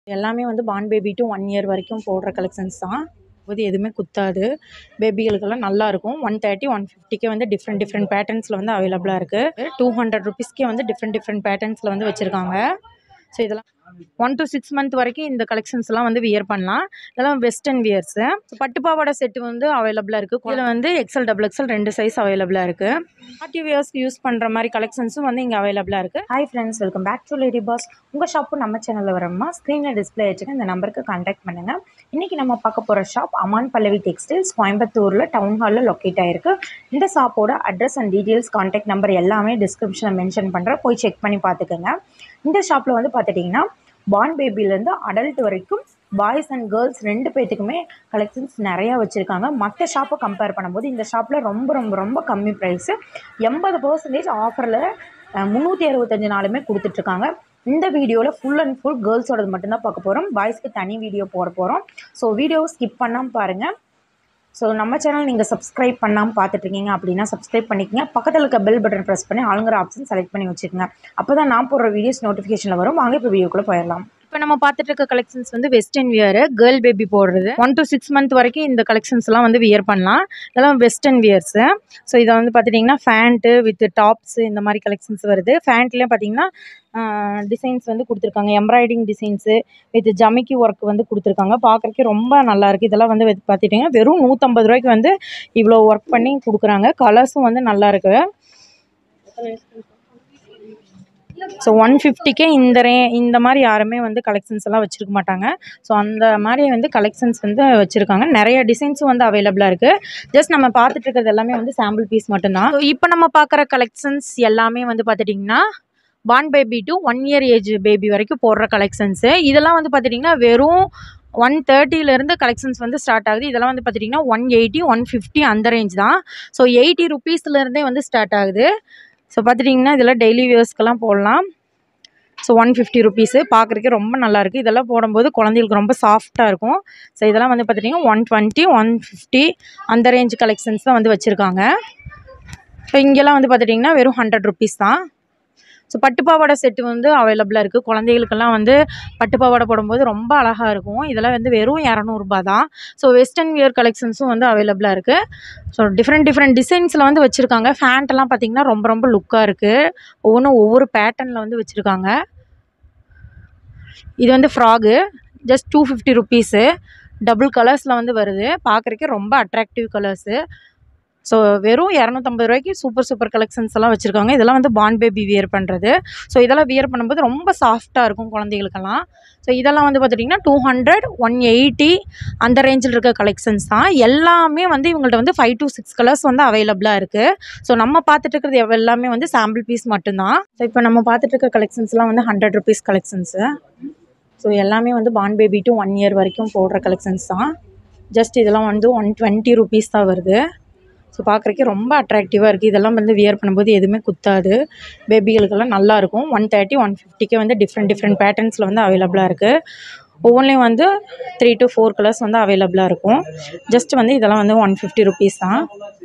எல்லாமே வந்து born baby to one year வரைக்கும் போடுற கலெக்ஷன்ஸ் தான் போது எதுவுமே குத்தாது பேபிகளுக்கெல்லாம் நல்லாயிருக்கும் ஒன் தேர்ட்டி ஒன் ஃபிஃப்டிக்கே வந்து டிஃப்ரெண்ட் டிஃப்ரெண்ட் பேட்டர்ன்ஸில் வந்து அவைலபிளாக இருக்குது டூ ஹண்ட்ரட் ருபீஸ்க்கே வந்து டிஃப்ரெண்ட் டிஃப்ரெண்ட் பேட்டர்ன்ஸில் வந்து வச்சுருக்காங்க ஸோ இதெல்லாம் ஒன் to சிக்ஸ் மந்த் வரைக்கும் இந்த கலெக்ஷன்ஸ்லாம் வந்து வியர் பண்ணலாம் இதெல்லாம் வெஸ்டர்ன் வியர்ஸு பட்டு பாவாடை செட்டு வந்து அவைலபிளாக இருக்குது இதில் வந்து எக்ஸல் டபுள் எக்ஸல் ரெண்டு சைஸ் அவைலபிளாக இருக்குது பார்ட்டி வியர்ஸ்க்கு யூஸ் பண்ணுற மாதிரி கலெக்ஷன்ஸும் வந்து இங்கே அவைலபிளாக இருக்குது hi friends welcome back to lady boss உங்கள் ஷாப்பு நம்ம சேனலில் வரமா ஸ்க்ரீனில் டிஸ்பிளே வச்சுக்க இந்த நம்பருக்கு கான்டாக்ட் பண்ணுங்கள் இன்றைக்கி நம்ம பார்க்க போகிற ஷாப் அமான் பல்லவி டெக்ஸ்டைல்ஸ் கோயம்புத்தூரில் டவுன் ஹாலில் லொக்கேட் ஆயிருக்கு இந்த ஷாப்போட address and details contact number எல்லாமே டிஸ்கிரிப்ஷனில் மென்ஷன் பண்ணுறேன் போய் செக் பண்ணி பார்த்துக்கோங்க இந்த ஷாப்பில் வந்து பார்த்துட்டிங்கன்னா பார்ன் பேபிலேருந்து அடல்ட் வரைக்கும் பாய்ஸ் அண்ட் கேர்ள்ஸ் ரெண்டு பேர்த்துக்குமே கலெக்ஷன்ஸ் நிறையா வச்சுருக்காங்க மற்ற ஷாப்பை கம்பேர் பண்ணும்போது இந்த ஷாப்பில் ரொம்ப ரொம்ப ரொம்ப கம்மி ப்ரைஸு எண்பது பர்சன்டேஜ் ஆஃபரில் முந்நூற்றி அறுபத்தஞ்சு நாளுமே கொடுத்துட்ருக்காங்க இந்த வீடியோவில் ஃபுல் அண்ட் ஃபுல் கேர்ள்ஸோடது மட்டும்தான் பார்க்க போகிறோம் பாய்ஸ்க்கு தனி வீடியோ போட போகிறோம் ஸோ வீடியோ ஸ்கிப் பண்ணாமல் பாருங்கள் ஸோ நம்ம சேனல் நீங்கள் சப்ஸ்கிரைப் பண்ணாமல் பார்த்துட்ருக்கீங்க அப்படின்னா சப்ஸ்கிரைப் பண்ணிக்கங்க பக்கத்தில் இருக்க பெல் பட்டன் ப்ரெஸ் பண்ணி ஆளுங்கிற ஆப்ஷன் செலக்ட் பண்ணி வச்சுக்கோங்க அப்போ தான் நான் போடுற வீடியோஸ் நோட்டிஃபிகேஷனில் வரும் வாங்க இப்போ வீடியோக்குள்ளே போயிடலாம் இப்போ நம்ம பார்த்துட்டு இருக்க கலெக்ஷன்ஸ் வந்து வெஸ்டர்ன் வியர் கேர்ள் பேபி போடுறது ஒன் to சிக்ஸ் மந்த் வரைக்கும் இந்த கலெக்ஷன்ஸ்லாம் வந்து வியர் பண்ணலாம் இதெல்லாம் வெஸ்டர்ன் வியர்ஸு ஸோ இதை வந்து பார்த்துட்டிங்கன்னா ஃபேண்ட்டு வித் டாப்ஸு இந்த மாதிரி கலெக்ஷன்ஸ் வருது ஃபேண்ட்லேயும் பார்த்தீங்கன்னா டிசைன்ஸ் வந்து கொடுத்துருக்காங்க எம்ப்ராய்டிங் டிசைன்ஸு வித் ஜமிக்கி ஒர்க் வந்து கொடுத்துருக்காங்க பார்க்குறக்கே ரொம்ப நல்லா இருக்குது இதெல்லாம் வந்து வெ- பார்த்துட்டிங்கன்னா வெறும் நூற்றம்பது ரூபாய்க்கு வந்து இவ்வளோ ஒர்க் பண்ணி கொடுக்குறாங்க கலர்ஸும் வந்து நல்லா இருக்கு ஸோ ஒன் ஃபிஃப்டிக்கே இந்த ரே இந்த மாதிரி யாருமே வந்து கலெக்ஷன்ஸ் எல்லாம் வச்சுருக்க மாட்டாங்க ஸோ அந்த மாதிரி வந்து கலெக்ஷன்ஸ் வந்து வச்சுருக்காங்க நிறைய டிசைன்ஸும் வந்து அவைலபிளாக இருக்குது ஜஸ்ட் நம்ம பார்த்துட்டு இருக்கிறது எல்லாமே வந்து சாம்பிள் பீஸ் மட்டும்தான் இப்போ நம்ம பார்க்குற கலெக்ஷன்ஸ் எல்லாமே வந்து பார்த்துட்டிங்கன்னா born baby to one year age baby வரைக்கும் போடுற கலெக்ஷன்ஸு இதெல்லாம் வந்து பார்த்துட்டிங்கன்னா வெறும் ஒன் தேர்ட்டிலேருந்து கலெக்ஷன்ஸ் வந்து ஸ்டார்ட் ஆகுது இதெல்லாம் வந்து பார்த்துட்டிங்கன்னா ஒன் எயிட்டி ஒன் ஃபிஃப்டி அந்த ரேஞ்ச் தான் ஸோ எயிட்டி ருபீஸ்லேருந்தே வந்து ஸ்டார்ட் ஆகுது ஸோ பார்த்துட்டிங்கன்னா இதெல்லாம் டெய்லி வியர்ஸ்க்கெல்லாம் போடலாம் ஸோ ஒன் ஃபிஃப்டி ருபீஸு பார்க்குறக்கே ரொம்ப நல்லாயிருக்கு இதெல்லாம் போடும்போது குழந்தைகளுக்கு ரொம்ப சாஃப்டாக இருக்கும் ஸோ இதெல்லாம் வந்து பார்த்துட்டிங்கன்னா ஒன் டுவெண்ட்டி ஒன் ஃபிஃப்டி அந்த ரேஞ்ச் கலெக்ஷன்ஸ் தான் வந்து வச்சுருக்காங்க ஸோ இங்கெல்லாம் வந்து பார்த்துட்டிங்கன்னா வெறும் ஹண்ட்ரட் ருபீஸ் தான் ஸோ பட்டு பாவாடை செட்டு வந்து அவைலபிளாக இருக்குது குழந்தைகளுக்கெல்லாம் வந்து பட்டு பாவாடை போடும்போது ரொம்ப அழகாக இருக்கும் இதெல்லாம் வந்து வெறும் இரநூறுபா தான் ஸோ வெஸ்டர்ன் வியர் கலெக்ஷன்ஸும் வந்து அவைலபிளாக இருக்குது ஸோ டிஃப்ரெண்ட் டிஃப்ரெண்ட் டிசைன்ஸில் வந்து வச்சுருக்காங்க ஃபேண்ட்டெல்லாம் பார்த்திங்கன்னா ரொம்ப ரொம்ப லுக்காக இருக்குது ஒவ்வொன்றும் ஒவ்வொரு பேட்டர்னில் வந்து வச்சுருக்காங்க இது வந்து frock just two fifty rupees double கலர்ஸில் வந்து வருது பார்க்குறக்கே ரொம்ப அட்ராக்டிவ் கலர்ஸு ஸோ வெறும் இரநூத்தம்பது ரூபாய்க்கு சூப்பர் சூப்பர் கலெக்ஷன்ஸ் எல்லாம் வச்சுருக்காங்க இதெல்லாம் வந்து பான் பேபி வியர் பண்ணுறது ஸோ இதெல்லாம் வியர் பண்ணும்போது ரொம்ப சாஃப்டாக இருக்கும் குழந்தைகளுக்கெல்லாம் ஸோ இதெல்லாம் வந்து பார்த்துட்டிங்கன்னா டூ ஹண்ட்ரட் ஒன் எயிட்டி அந்த ரேஞ்சில் இருக்க கலெக்ஷன்ஸ் தான் எல்லாமே வந்து இவங்கள்ட்ட வந்து ஃபைவ் to சிக்ஸ் கலர்ஸ் வந்து அவைலபிளாக இருக்குது ஸோ நம்ம பார்த்துட்டு இருக்கிறது எவ் எல்லாமே வந்து சாம்பிள் பீஸ் மட்டும்தான் ஸோ இப்போ நம்ம பார்த்துட்டு இருக்க கலெக்ஷன்ஸ்லாம் வந்து ஹண்ட்ரட் ருபீஸ் கலெக்ஷன்ஸு ஸோ எல்லாமே வந்து born baby to one year வரைக்கும் போடுற கலெக்ஷன்ஸ் தான் ஜஸ்ட் இதெல்லாம் வந்து ஒன் டுவெண்ட்டி ருபீஸ் தான் வருது ஸோ பார்க்குறக்கே ரொம்ப அட்ராக்டிவாக இருக்குது இதெல்லாம் வந்து வியர் பண்ணும்போது எதுவுமே குத்தாது பேபிகளுக்கெல்லாம் நல்லாயிருக்கும் ஒன் தேர்ட்டி ஒன் ஃபிஃப்டிக்கே வந்து டிஃப்ரெண்ட் டிஃப்ரெண்ட் பேட்டர்ன்ஸில் வந்து அவைலபிளாக இருக்குது ஒவ்வொன்றிலையும் வந்து த்ரீ to ஃபோர் கலர்ஸ் வந்து அவைலபிளாக இருக்கும் ஜஸ்ட் வந்து இதெல்லாம் வந்து ஒன் ஃபிஃப்டி ருபீஸ் தான்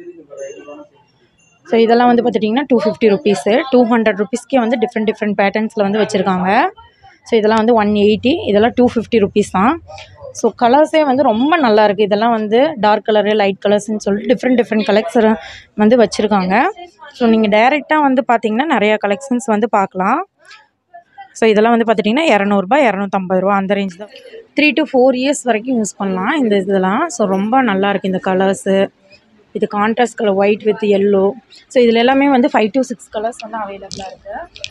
ஸோ இதெல்லாம் வந்து பார்த்துட்டிங்கன்னா two fifty rupees two hundred ருபீஸ்க்கே வந்து டிஃப்ரெண்ட் டிஃப்ரெண்ட் பேட்டர்ன்ஸில் வந்து வச்சுருக்காங்க ஸோ இதெல்லாம் வந்து ஒன் எயிட்டி இதெல்லாம் டூ ஃபிஃப்டி ருபீஸ் தான் ஸோ கலர்ஸே வந்து ரொம்ப நல்லா இருக்குது இதெல்லாம் வந்து டார்க் கலரு லைட் கலர்ஸ்னு சொல்லிட்டு டிஃப்ரெண்ட் டிஃப்ரெண்ட் கலெக்ஸ் வந்து வச்சுருக்காங்க ஸோ நீங்கள் டைரெக்டாக வந்து பார்த்தீங்கன்னா நிறையா கலெக்ஷன்ஸ் வந்து பார்க்கலாம் ஸோ இதெல்லாம் வந்து பார்த்துட்டிங்கன்னா இரநூறுபா இரநூத்தம்பது ரூபா அந்த ரேஞ்ச் தான் த்ரீ to ஃபோர் இயர்ஸ் வரைக்கும் யூஸ் பண்ணலாம் இந்த இதெல்லாம் ஸோ ரொம்ப நல்லா இருக்குது இந்த கலர்ஸு இது contrast colour white with yellow so இதில் எல்லாமே வந்து ஃபைவ் to சிக்ஸ் கலர்ஸ் வந்து அவைலபிளாக இருக்குது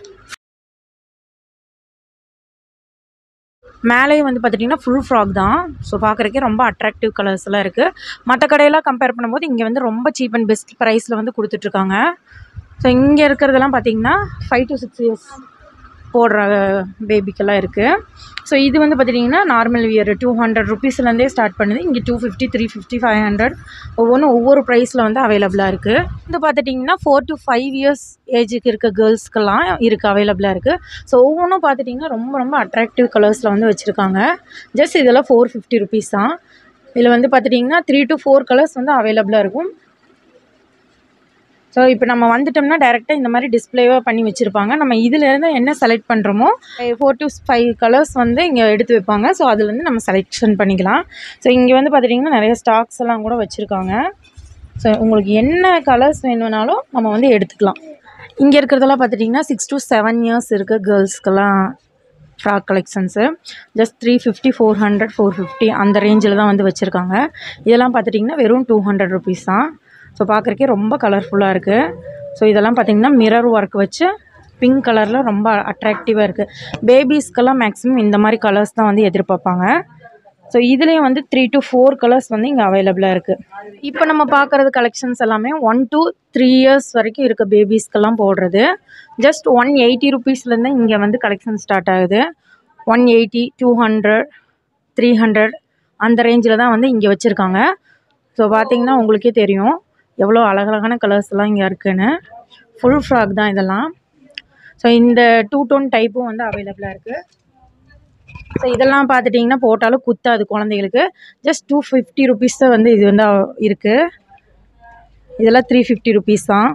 மேலேயும் வந்து பார்த்துட்டிங்கன்னா ஃபுல் ஃப்ராக் தான் ஸோ பார்க்குறக்கே ரொம்ப அட்ராக்டிவ் கலர்ஸ்லாம் இருக்குது மற்ற கடையெல்லாம் கம்பேர் பண்ணும்போது இங்கே வந்து ரொம்ப சீப் அண்ட் பெஸ்ட் ப்ரைஸில் வந்து கொடுத்துட்ருக்காங்க ஸோ இங்கே இருக்கிறதெல்லாம் பார்த்தீங்கன்னா ஃபைவ் to சிக்ஸ் இயர்ஸ் போடுற பேபிக்கெல்லாம் இருக்குது ஸோ இது வந்து பார்த்துட்டிங்கன்னா நார்மல் வியர் டூ ஹண்ட்ரட் ருபீஸ்லேருந்தே ஸ்டார்ட் பண்ணுது இங்கே two fifty three fifty five hundred ஒவ்வொன்றும் ஒவ்வொரு ப்ரைஸில் வந்து அவைலபிளாக இருக்குது வந்து பார்த்துட்டிங்கன்னா ஃபோர் to ஃபைவ் இயர்ஸ் ஏஜுக்கு இருக்க கேர்ள்ஸ்க்கெல்லாம் இருக்குது அவைலபிளாக இருக்குது ஸோ ஒவ்வொன்றும் பார்த்துட்டிங்கன்னா ரொம்ப ரொம்ப அட்ராக்டிவ் கலர்ஸில் வந்து வச்சுருக்காங்க ஜஸ்ட் இதெல்லாம் ஃபோர் ஃபிஃப்டி ருபீஸ் தான் இதில் வந்து பார்த்துட்டிங்கன்னா த்ரீ to ஃபோர் கலர்ஸ் வந்து அவைலபிளாக இருக்கும் ஸோ இப்போ நம்ம வந்துட்டோம்னா டேரெக்டாக இந்த மாதிரி டிஸ்ப்ளேவாக பண்ணி வச்சுருப்பாங்க நம்ம இதுலேருந்து என்ன செலக்ட் பண்ணுறோமோ ஃபோர் டு ஃபைவ் கலர்ஸ் வந்து இங்கே எடுத்து வைப்பாங்க ஸோ அதுலேருந்து நம்ம செலெக்ஷன் பண்ணிக்கலாம் ஸோ இங்கே வந்து பார்த்திங்கன்னா நிறைய ஸ்டாக்ஸ் எல்லாம் கூட வச்சுருக்காங்க ஸோ உங்களுக்கு என்ன கலர்ஸ் வேணும்னாலும் நம்ம வந்து எடுத்துக்கலாம் இங்கே இருக்கிறதெல்லாம் பார்த்துட்டிங்கன்னா சிக்ஸ் டு செவன் இயர்ஸ் இருக்குது கேர்ள்ஸ்க்கெல்லாம் frock collections just three fifty four hundred four fifty அந்த ரேஞ்சில் தான் வந்து வச்சுருக்காங்க இதெல்லாம் பார்த்துட்டிங்கன்னா வெறும் டூ ஹண்ட்ரட் ருபீஸ் தான் ஸோ பார்க்குறக்கே ரொம்ப கலர்ஃபுல்லாக இருக்குது ஸோ இதெல்லாம் பார்த்திங்கன்னா மிரர் ஒர்க் வச்சு பிங்க் கலரில் ரொம்ப அட்ராக்டிவாக இருக்குது பேபிஸ்க்கெல்லாம் மேக்ஸிமம் இந்த மாதிரி கலர்ஸ் தான் வந்து எதிர்பார்ப்பாங்க ஸோ இதுலேயும் வந்து த்ரீ டு ஃபோர் கலர்ஸ் வந்து இங்கே அவைலபிளாக இருக்குது இப்போ நம்ம பார்க்குறது கலெக்ஷன்ஸ் எல்லாமே ஒன் to த்ரீ இயர்ஸ் வரைக்கும் இருக்க பேபிஸ்க்கெல்லாம் போடுறது ஜஸ்ட் ஒன் எயிட்டி ருபீஸ்லேருந்து இங்கே வந்து கலெக்ஷன் ஸ்டார்ட் ஆகுது one eighty two hundred three hundred அந்த ரேஞ்சில் தான் வந்து இங்கே வச்சுருக்காங்க ஸோ பார்த்தீங்கன்னா உங்களுக்கே தெரியும் எவ்வளோ அழகழகான கலர்ஸ் எல்லாம் இங்கே இருக்குன்னு ஃபுல் ஃப்ராக் தான் இதெல்லாம் ஸோ இந்த டூ டோன் டைப்பும் வந்து அவைலபிளாக இருக்குது ஸோ இதெல்லாம் பார்த்துட்டிங்கன்னா போட்டாலும் குத்தாது குழந்தைகளுக்கு ஜஸ்ட் டூ ஃபிஃப்டி ருபீஸ் தான் வந்து இது வந்து இருக்குது இதெல்லாம் த்ரீ ஃபிஃப்டி ருபீஸ் தான்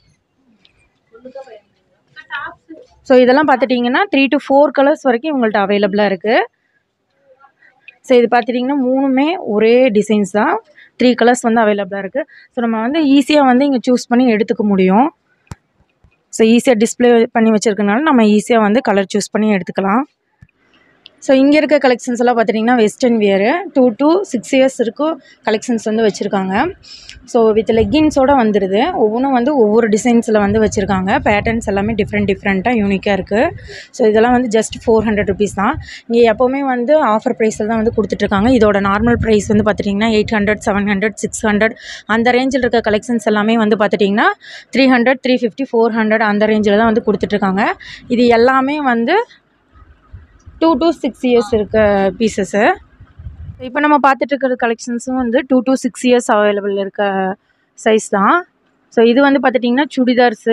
ஸோ இதெல்லாம் பார்த்துட்டிங்கன்னா த்ரீ டு ஃபோர் கலர்ஸ் வரைக்கும் உங்கள்கிட்ட அவைலபிளாக இருக்குது ஸோ இது பார்த்துட்டிங்கன்னா மூணுமே ஒரே டிசைன்ஸ் தான் த்ரீ கலர்ஸ் வந்து அவைலபிளாக இருக்குது ஸோ நம்ம வந்து ஈஸியாக வந்து இங்கே சூஸ் பண்ணி எடுத்துக்க முடியும் ஸோ ஈஸியாக டிஸ்ப்ளே பண்ணி வச்சுருக்கனால நம்ம ஈஸியாக வந்து கலர் சூஸ் பண்ணி எடுத்துக்கலாம் ஸோ இங்கே இருக்க கலெக்ஷன்ஸ் எல்லாம் பார்த்துட்டிங்கன்னா western wear two to six years இருக்கும் கலெக்ஷன்ஸ் வந்து வச்சுருக்காங்க ஸோ வித் லெக்கின்ஸோடு வந்துடுது ஒவ்வொன்றும் வந்து ஒவ்வொரு டிசைன்ஸில் வந்து வச்சுருக்காங்க பேட்டர்ன்ஸ் எல்லாமே டிஃப்ரெண்ட் டிஃப்ரெண்ட்டாக யூனிக்காக இருக்குது ஸோ இதெல்லாம் வந்து ஜஸ்ட் ஃபோர் ஹண்ட்ரட் ருபீஸ் தான் இங்கே எப்போவுமே வந்து ஆஃபர் ப்ரைஸில் தான் வந்து கொடுத்துட்ருக்காங்க இதோட நார்மல் ப்ரைஸ் வந்து பார்த்துட்டிங்கன்னா eight hundred seven hundred six hundred அந்த ரேஞ்சில் இருக்க கலெக்ஷன்ஸ் எல்லாமே வந்து பார்த்துட்டிங்கன்னா three hundred three fifty four hundred அந்த ரேஞ்சில் தான் வந்து கொடுத்துட்ருக்காங்க இது எல்லாமே வந்து டூ to சிக்ஸ் இயர்ஸ் இருக்க பீசஸ்ஸு இப்போ நம்ம பார்த்துட்டு இருக்கிற கலெக்ஷன்ஸும் வந்து two to six years available இருக்க சைஸ் தான் ஸோ இது வந்து பார்த்துட்டிங்கன்னா சுடிதார்ஸு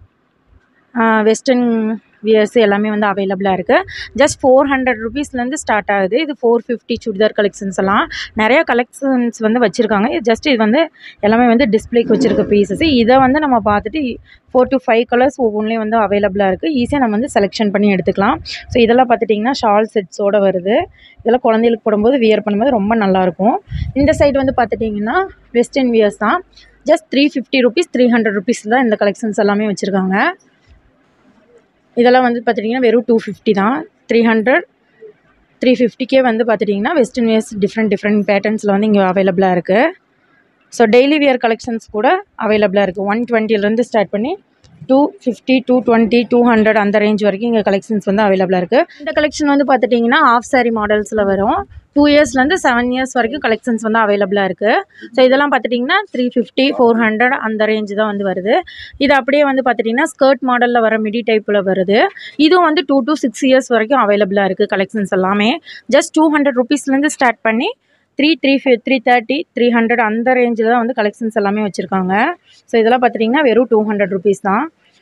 வெஸ்டர்ன் வியர்ஸ் எல்லாமே வந்து அவைலபிளாக இருக்குது ஜஸ்ட் ஃபோர் ஹண்ட்ரட் ருபீஸ்லேருந்து ஸ்டார்ட் ஆகுது இது ஃபோர் ஃபிஃப்டி சுடிதார் கலெக்ஷன்ஸ் எல்லாம் நிறைய கலெக்ஷன்ஸ் வந்து வச்சுருக்காங்க இது ஜஸ்ட் இது வந்து எல்லாமே வந்து டிஸ்பிளேக்கு வச்சுருக்க பீசஸ் இதை வந்து நம்ம பார்த்துட்டு ஃபோர் to ஃபைவ் கலர்ஸ் ஒவ்வொன்றிலையும் வந்து அவைலபிளாக இருக்குது ஈஸியாக நம்ம வந்து செலெக்ஷன் பண்ணி எடுத்துக்கலாம் ஸோ இதெல்லாம் பார்த்துட்டிங்கன்னா ஷால் செட்ஸோடு வருது இதெல்லாம் குழந்தைகளுக்கு போடும்போது வியர் பண்ணும்போது ரொம்ப நல்லாயிருக்கும் இந்த சைடு வந்து பார்த்துட்டிங்கன்னா வெஸ்டர்ன் வியர்ஸ் தான் just three fifty rupees three hundred rupees தான் இந்த கலெக்ஷன்ஸ் எல்லாமே வச்சுருக்காங்க இதெல்லாம் வந்து பார்த்துட்டிங்கன்னா வெறும் டூ ஃபிஃப்டி தான் த்ரீ ஹண்ட்ரட் த்ரீ ஃபிஃப்டிக்கே வந்து பார்த்துட்டிங்கன்னா வெஸ்டர்ன் வியர்ஸ் டிஃப்ரெண்ட் டிஃப்ரெண்ட் பேட்டர்ன்ஸில் வந்து இங்கே அவைலபிளாக இருக்குது ஸோ டெய்லி வியர் கலெக்ஷன்ஸ் கூட அவைலபிளாக இருக்குது ஒன் டுவெண்ட்டிலேருந்து ஸ்டார்ட் பண்ணி two fifty two twenty two hundred அந்த ரேஞ்ச் வரைக்கும் இங்கே கலெக்ஷன்ஸ் வந்து அவைலபிளாக இருக்குது இந்த கலெக்ஷன் வந்து பார்த்துட்டிங்கன்னா ஆஃப் சாரி மாடல்ஸில் வரும் டூ இயர்ஸ்லேருந்து செவன் இயர்ஸ் வரைக்கும் கலெக்ஷன்ஸ் வந்து அவைலபிளாக இருக்குது ஸோ இதெல்லாம் பார்த்துட்டிங்கன்னா த்ரீ ஃபிஃப்டி ஃபோர் ஹண்ட்ரட் அந்த ரேஞ்ச் தான் வந்து வருது இது அப்படியே வந்து பார்த்துட்டிங்கன்னா ஸ்கர்ட் மாடலில் வர மிடி டைப்பில் வருது இதுவும் வந்து டூ to சிக்ஸ் இயர்ஸ் வரைக்கும் அவைலபிளாக இருக்குது கலெக்ஷன்ஸ் எல்லாமே ஜஸ்ட் டூ ஹண்ட்ரட் ருபீஸ்லேருந்து ஸ்டார்ட் பண்ணி த்ரீ த்ரீ ஃபி த்ரீ தேர்ட்டி த்ரீ ஹண்ட்ரட் அந்த ரேஞ்சில் தான் வந்து கலெக்ஷன்ஸ் எல்லாமே வச்சுருக்காங்க ஸோ இதெல்லாம் பார்த்துட்டிங்கன்னா வெறும் டூ ஹண்ட்ரட் ருபீஸ் தான்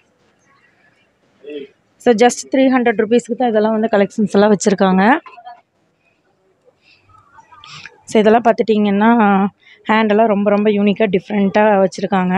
ஸோ ஜஸ்ட் த்ரீ ஹண்ட்ரட் ருபீஸ்க்கு தான் இதெல்லாம் வந்து கலெக்ஷன்ஸ் எல்லாம் வச்சுருக்காங்க ஸோ இதெல்லாம் பார்த்துட்டிங்கன்னா ஹேண்டெல்லாம் ரொம்ப ரொம்ப யூனிக்காக டிஃப்ரெண்ட்டாக வச்சுருக்காங்க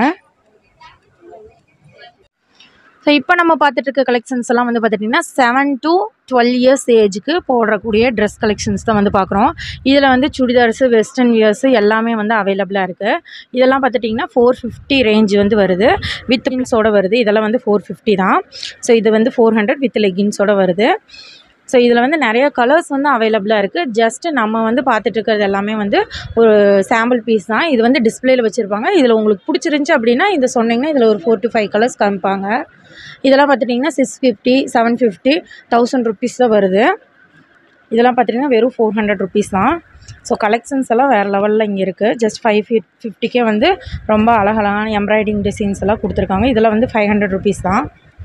ஸோ இப்போ நம்ம பார்த்துட்டு இருக்க கலெக்ஷன்ஸ் எல்லாம் வந்து பார்த்துட்டிங்கன்னா செவன் to டுவெல் இயர்ஸ் ஏஜுக்கு போடக்கூடிய ட்ரெஸ் கலெக்ஷன்ஸ் தான் வந்து பார்க்குறோம் இதில் வந்து சுடிதார்ஸு வெஸ்டர்ன் வியர்ஸு எல்லாமே வந்து அவைலபிளாக இருக்குது இதெல்லாம் பார்த்துட்டிங்கன்னா ஃபோர் ஃபிஃப்டி ரேஞ்ச் வந்து வருது வித் லிங்ஸோட வருது இதெல்லாம் வந்து ஃபோர் ஃபிஃப்டி தான் ஸோ இது வந்து ஃபோர் ஹண்ட்ரட் வித் லெகின்ஸோட வருது ஸோ இதில் வந்து நிறைய கலர்ஸ் வந்து அவைலபிளாக இருக்குது ஜஸ்ட்டு நம்ம வந்து பார்த்துட்டு இருக்கிறது எல்லாமே வந்து ஒரு சாம்பிள் பீஸ் தான் இது வந்து டிஸ்பிளேல வச்சுருப்பாங்க இதில் உங்களுக்கு பிடிச்சிருந்துச்சி அப்படின்னா இதை சொன்னீங்கன்னா இதில் ஒரு ஃபோர் to ஃபைவ் கலர்ஸ் காமிப்பாங்க இதெல்லாம் பார்த்துட்டிங்கன்னா six fifty seven fifty thousand rupees தான் வருது இதெல்லாம் பார்த்திங்கன்னா வெறும் ஃபோர் ஹண்ட்ரட் ருபீஸ் தான் ஸோ கலெக்ஷன்ஸ் எல்லாம் வேறு லெவலில் இங்கே இருக்குது ஜஸ்ட் ஃபைவ் ஃபிஃப்ட் ஃபிஃப்டிக்கே வந்து ரொம்ப அழகழகான எம்ப்ராய்டிங் டிசைன்ஸ் எல்லாம் கொடுத்துருக்காங்க இதெல்லாம் வந்து ஃபைவ் ஹண்ட்ரட் ருபீஸ் தான்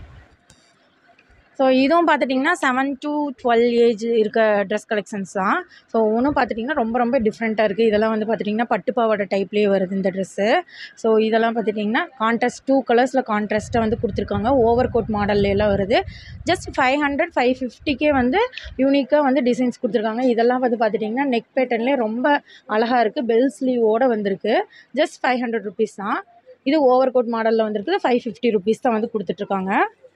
ஸோ இதுவும் பார்த்துட்டிங்கன்னா செவன் to டுவெல் ஏஜ் இருக்க ட்ரெஸ் கலெக்ஷன்ஸ் தான் ஸோ ஒன்றும் பார்த்துட்டிங்கன்னா ரொம்ப ரொம்ப டிஃப்ரெண்ட்டாக இருக்குது இதெல்லாம் வந்து பார்த்துட்டிங்கன்னா பட்டு பாவாடை டைப்லேயே வருது இந்த ட்ரெஸ்ஸு ஸோ இதெல்லாம் பார்த்துட்டிங்கன்னா கான்ட்ராஸ்ட் டூ கலர்ஸில் கான்ட்ராஸ்ட்டாக வந்து கொடுத்துருக்காங்க ஓவர் கோட் மாடல்லாம் வருது ஜஸ்ட் ஃபைவ் ஹண்ட்ரட் ஃபைவ் ஃபிஃப்டிக்கே வந்து யூனிக்காக வந்து டிசைன்ஸ் கொடுத்துருக்காங்க இதெல்லாம் வந்து பார்த்துட்டிங்கன்னா நெக் பேட்டர்ன்லேயே ரொம்ப அழகாக இருக்குது பெல் ஸ்லீவோடு வந்திருக்கு ஜஸ்ட் ஃபைவ் ஹண்ட்ரட் ருபீஸ் தான் இது ஓவர் கோட் மாடலில் வந்துருக்குது ஃபைவ் ஃபிஃப்டி ருபீஸ் தான் வந்து கொடுத்துட்ருக்காங்க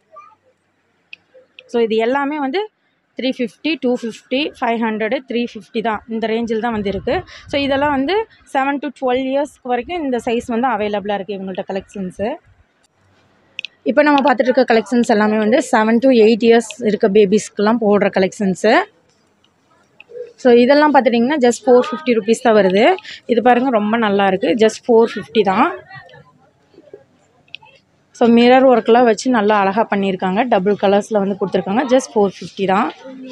ஸோ இது எல்லாமே வந்து three fifty two fifty five hundred three fifty தான் இந்த ரேஞ்சில் தான் வந்து இருக்குது ஸோ இதெல்லாம் வந்து செவன் டு டுவெல் இயர்ஸ்க்கு வரைக்கும் இந்த சைஸ் வந்து அவைலபிளாக இருக்குது இவங்கள்ட்ட கலெக்ஷன்ஸு இப்போ நம்ம பார்த்துட்டு இருக்க கலெக்ஷன்ஸ் எல்லாமே வந்து செவன் டு எயிட் இயர்ஸ் இருக்க பேபிஸ்க்கெலாம் போடுற கலெக்ஷன்ஸு ஸோ இதெல்லாம் பார்த்துட்டிங்கன்னா ஜஸ்ட் ஃபோர் ஃபிஃப்டி ருபீஸ் தான் வருது இது பாருங்கள் ரொம்ப நல்லா இருக்குது ஜஸ்ட் ஃபோர் ஃபிஃப்டி தான் ஸோ மிரர் ஒர்க்லாம் வச்சு நல்லா அழகாக பண்ணியிருக்காங்க டபுள் கலர்ஸில் வந்து கொடுத்துருக்காங்க ஜஸ்ட் ஃபோர் ஃபிஃப்டி தான்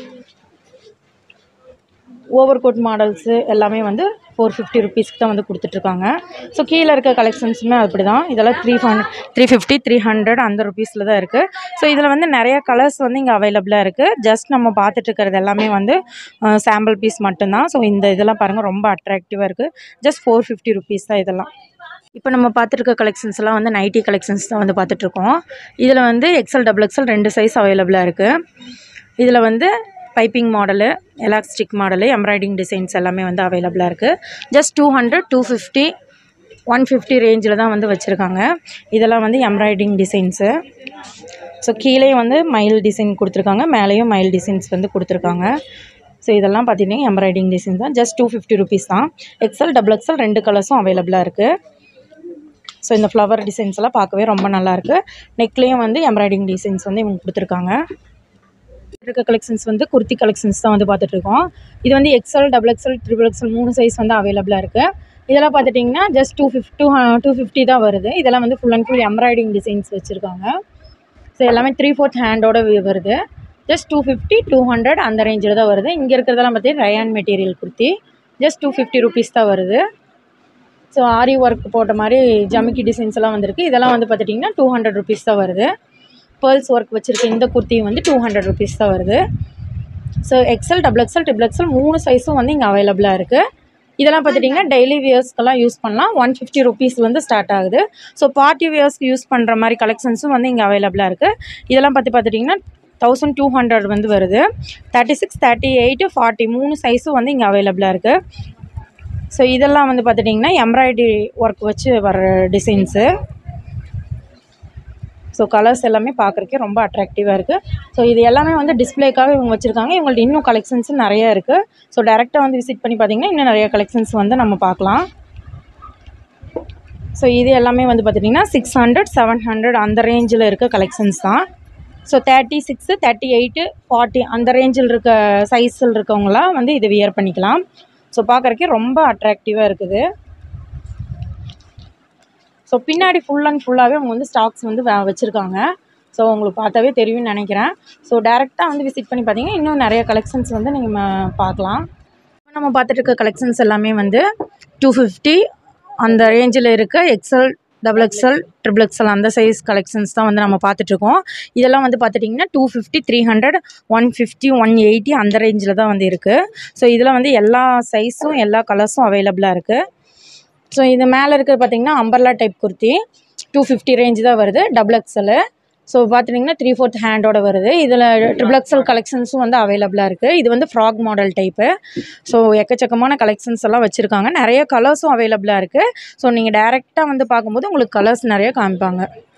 ஓவர் கோட் மாடல்ஸு எல்லாமே வந்து ஃபோர் ஃபிஃப்டி ருபீஸ்க்கு தான் வந்து கொடுத்துட்ருக்காங்க ஸோ கீழே இருக்க கலெக்ஷன்ஸுமே அப்படி தான் இதெல்லாம் three hundred three fifty three hundred அந்த ருபீஸில் தான் இருக்குது ஸோ இதில் வந்து நிறைய கலர்ஸ் வந்து இங்கே அவைலபிளாக இருக்குது ஜஸ்ட் நம்ம பார்த்துட்டு இருக்கிறது எல்லாமே வந்து சாம்பிள் பீஸ் மட்டும்தான் ஸோ இந்த இதெல்லாம் பாருங்கள் ரொம்ப அட்ராக்டிவாக இருக்குது ஜஸ்ட் ஃபோர் ஃபிஃப்டி ருபீஸ் தான் இதெல்லாம் இப்போ நம்ம பார்த்துருக்க கலெக்ஷன்ஸ் எல்லாம் வந்து நைட்டி கலெக்ஷன்ஸ் தான் வந்து பார்த்துட்ருக்கோம் இதில் வந்து எக்ஸல் டபுள் எக்ஸல் ரெண்டு சைஸ் அவைலபிளாக இருக்குது இதில் வந்து piping model elastic model embroidering designs எல்லாமே வந்து அவைலபிளாக இருக்குது just two hundred two fifty one fifty ரேஞ்சில் தான் வந்து வச்சுருக்காங்க இதெல்லாம் வந்து எம்ப்ராய்டிங் டிசைன்ஸு ஸோ கீழே வந்து மயில் டிசைன் கொடுத்துருக்காங்க மேலேயும் மயில் டிசைன்ஸ் வந்து கொடுத்துருக்காங்க ஸோ இதெல்லாம் பார்த்தீங்கன்னா எம்ப்ராய்டிங் டிசைன் தான் ஜஸ்ட் டூ ஃபிஃப்டி ருபீஸ் தான் எக்ஸல் டபுள் எக்ஸல் ரெண்டு கலர்ஸும் அவைலபிளாக இருக்குது ஸோ இந்த ஃப்ளவர் டிசைன்ஸ் எல்லாம் பார்க்கவே ரொம்ப நல்லாயிருக்கு நெக்லேயும் வந்து எம்ப்ராய்டிங் டிசைன்ஸ் வந்து இவங்க கொடுத்துருக்காங்க இருக்க கலெக்ஷன்ஸ் வந்து குர்த்தி கலெக்ஷன்ஸ் தான் வந்து பார்த்துட்ருக்கோம் இது வந்து XL double XL triple XL மூணு சைஸ் வந்து அவைலபிளாக இருக்குது இதெல்லாம் பார்த்துட்டிங்கன்னா just two fifty two two fifty தான் வருது இதெல்லாம் வந்து full and full embroidering designs வச்சுருக்காங்க ஸோ எல்லாமே த்ரீ ஃபோர்த் ஹேண்டோட வருது just two fifty two hundred அந்த ரேஞ்சில் தான் வருது இங்கே இருக்கிறதெல்லாம் பார்த்தீங்கன்னா rayon material kurti just two fifty rupees தான் வருது ஸோ ஆரி ஒர்க் போட்ட மாதிரி ஜமிக்கி டிசைன்ஸ் எல்லாம் வந்திருக்கு இதெல்லாம் வந்து பார்த்துட்டிங்கன்னா டூ ஹண்ட்ரட் ருபீஸ் தான் வருது பேர்ல்ஸ் ஒர்க் வச்சுருக்க இந்த குர்த்தியும் வந்து டூ ஹண்ட்ரட் ருபீஸ் தான் வருது so XL double XL triple XL மூணு சைஸும் வந்து இங்கே அவைலபிளாக இருக்குது இதெல்லாம் பார்த்துட்டிங்கன்னா டெய்லி வியர்ஸ்க்கெல்லாம் யூஸ் பண்ணலாம் ஒன் ஃபிஃப்டி ருபீஸ்லேருந்து ஸ்டார்ட் ஆகுது ஸோ பார்ட்டி வியர்ஸ்க்கு யூஸ் பண்ணுற மாதிரி கலெக்ஷன்ஸும் வந்து இங்கே அவைலபிளாக இருக்குது இதெல்லாம் பார்த்து பார்த்துட்டிங்கன்னா தௌசண்ட் டூ ஹண்ட்ரட் வந்து வருது thirty six thirty eight forty மூணு சைஸும் வந்து இங்கே அவைலபிளாக இருக்குது ஸோ இதெல்லாம் வந்து பார்த்துட்டிங்கன்னா எம்ப்ராய்டரி ஒர்க் வச்சு வர டிசைன்ஸு ஸோ கலர்ஸ் எல்லாமே பார்க்குறக்கே ரொம்ப அட்ராக்டிவாக இருக்குது ஸோ இது எல்லாமே வந்து டிஸ்பிளேக்காக இவங்க வச்சுருக்காங்க இவங்கள்ட்ட இன்னும் கலெக்ஷன்ஸ் நிறைய இருக்குது ஸோ டேரெக்டாக வந்து விசிட் பண்ணி பார்த்தீங்கன்னா இன்னும் நிறைய கலெக்ஷன்ஸ் வந்து நம்ம பார்க்கலாம் ஸோ இது எல்லாமே வந்து பார்த்திங்கன்னா சிக்ஸ் ஹண்ட்ரட் செவன் ஹண்ட்ரட் அந்த ரேஞ்சில் இருக்க கலெக்ஷன்ஸ் தான் so thirty six thirty eight forty அந்த ரேஞ்சில் இருக்க சைஸில் இருக்கவங்களாம் வந்து இதை வியர் பண்ணிக்கலாம் ஸோ பார்க்குறக்கே ரொம்ப அட்ராக்டிவாக இருக்குது ஸோ பின்னாடி ஃபுல் அண்ட் ஃபுல்லாகவே அவங்க வந்து ஸ்டாக்ஸ் வந்து வ- வச்சுருக்காங்க ஸோ உங்களுக்கு பார்த்தாவே தெரியும்னு நினைக்கிறேன் ஸோ டேரெக்டாக வந்து விசிட் பண்ணி பார்த்தீங்கன்னா இன்னும் நிறைய கலெக்ஷன்ஸ் வந்து நீங்கள் பார்க்கலாம் இப்ப நம்ம பார்த்துட்டு இருக்க கலெக்ஷன்ஸ் எல்லாமே வந்து டூ ஃபிஃப்டி அந்த ரேஞ்சில் இருக்க XL double XL triple XL அந்த சைஸ் கலெக்ஷன்ஸ் தான் வந்து நம்ம பார்த்துட்ருக்கோம் இதெல்லாம் வந்து பார்த்துட்டிங்கன்னா two fifty three hundred one fifty one eighty அந்த ரேஞ்சில் தான் வந்து இருக்குது ஸோ இதில் வந்து எல்லா சைஸும் எல்லா கலர்ஸும் அவைலபிளாக இருக்குது ஸோ இது மேலே இருக்கிறது பார்த்தீங்கன்னா umbrella type kurti two fifty range தான் வருது டபுள் எக்ஸலு ஸோ பார்த்துட்டிங்கன்னா த்ரீ ஃபோர்த் ஹேண்டோட வருது இதில் ட்ரிபிள் எக்ஸல் கலெக்ஷன்ஸும் வந்து அவைலபிளாக இருக்குது இது வந்து ஃப்ராக் மாடல் டைப்பு ஸோ எக்கச்சக்கமான கலெக்ஷன்ஸ் எல்லாம் வச்சுருக்காங்க நிறைய கலர்ஸும் அவைலபிளாக இருக்குது ஸோ நீங்கள் டேரெக்டாக வந்து பார்க்கும்போது உங்களுக்கு கலர்ஸ் நிறைய காமிப்பாங்க